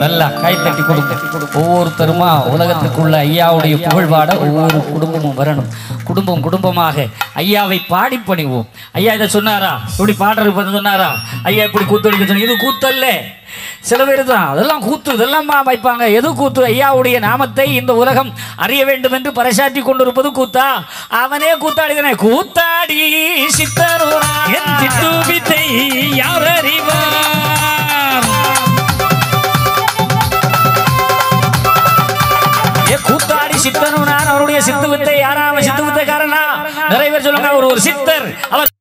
நல்லா கை தட்டி கொடுங்க ஒவ்வொருத்தருமா உலகத்துக்குள்ள ஐயாவுடைய புகழ் பாட ஒவ்வொரு குடும்பமும் வரணும் குடும்பம் குடும்பமாக ஐயாவை பாடி பணிவோம் ஐயா இதை சொன்னாரா இப்படி பாடுறது பத்தி சொன்னாரா ஐயா இப்படி கூத்தடிக்க சொன்ன இது கூத்தல்ல சில பேர் தான் அதெல்லாம் கூத்து இதெல்லாம் மா- வைப்பாங்க எது கூத்து ஐயாவுடைய நாமத்தை இந்த உலகம் அறிய வேண்டும் என்று பறைசாற்றி கொண்டிருப்பது கூத்தா அவனே கூத்தாடிதானே கூத்தாடி சித்தருரா என் சித்து வித்தை யார் அறிவார் ஏ கூத்தாடி சித்தனுனார் அவருடைய சித்து வித்தை யாரா அவன் சித்து வித்தைக்காரனா நிறைய பேர் சொல்லுங்க அவர் ஒரு சித்தர் அவர்